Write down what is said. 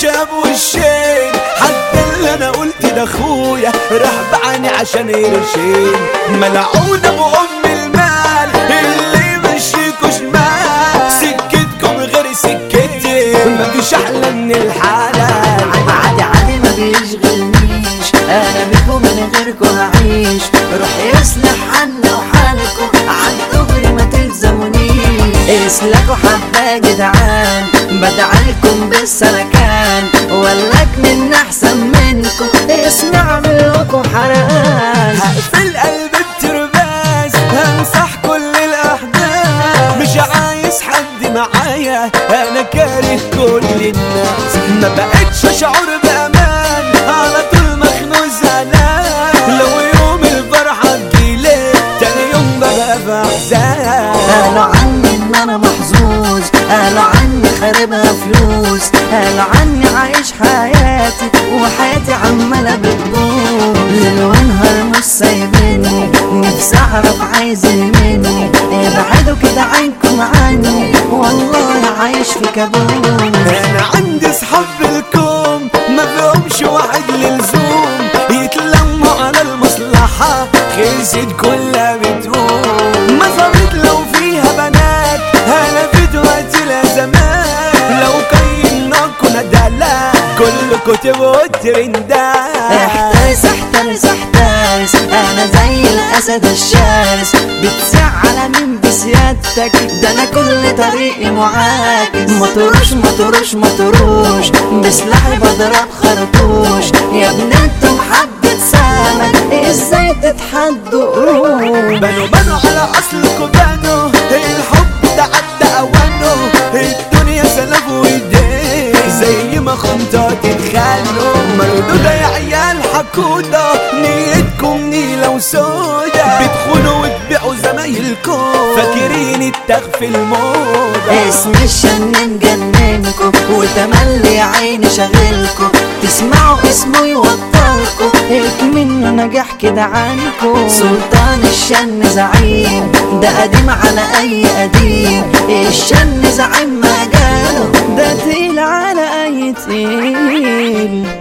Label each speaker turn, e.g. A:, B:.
A: جاب وشين حتى اللي انا قلت ده اخويا راح بعاني عشان قرشين ملعون ابو ام المال اللي يمشيكوا شمال سكتكم غير سكتي مفيش احلى من الحلال
B: عادي عادي ما بيشغلنيش انا بيكم من غيركم هعيش روح يصلح عنا وحالكم عالدغري ما تلزمونيش اسلكوا حبة يا جدعان بدعيكم بالسلكان ولك من احسن منكم اسمع منكم حرقان
A: هقفل قلب الترباز همسح كل الاحداث مش عايز حد معايا انا كاره كل الناس ما بقتش اشعر بامان على طول مخنوق زعلان لو يوم الفرحه تجيلي تاني يوم ببقى في احزان
B: قالوا عني ان انا محظوظ قالوا عني خاربها فلوس قالوا عني عايش حياتي وحياتي عمالة بتبوظ ليل ونهار مش سايبني نفسي اعرف عايزين مني ابعدوا كده عينكم عني والله عايش في كابوس
A: انا عندي صحاب بالكوم ما فيهمش واحد للزوم يتلموا على المصلحة خلصت كلها بتقوم مصاريت لو فيها بنات انا في دلوقتي زمان لو قيمناكوا ندالة كلكوا تبقوا ترندات
B: احترس احترس احترس انا زي الاسد الشرس بتزعل مين بسيادتك ده انا كل طريقي معاكس ما تروش ما تروش ما تروش بسلاحي بضرب خرطوش يا ابن انتم حبة سمك ازاي تتحدوا قروش
A: بنوا بنوا على اصلكوا بنوا الحب ده عدى اوانه الدنيا سلف وايديه زي ما خنطة تتخانوا مردودة يا عيال حكودة نيتكم نيلة وسودا بتخونوا وتبيعوا زمايلكم فاكرين التخفي الموضة
B: اسم الشن مجننكم وتملي عيني شغلكم تسمعوا اسمه يوتركم هيك منه نجاح كده عنكم سلطان الشن زعيم ده قديم على اي قديم الشن زعيم مجاله ده تقيل على اي تقيل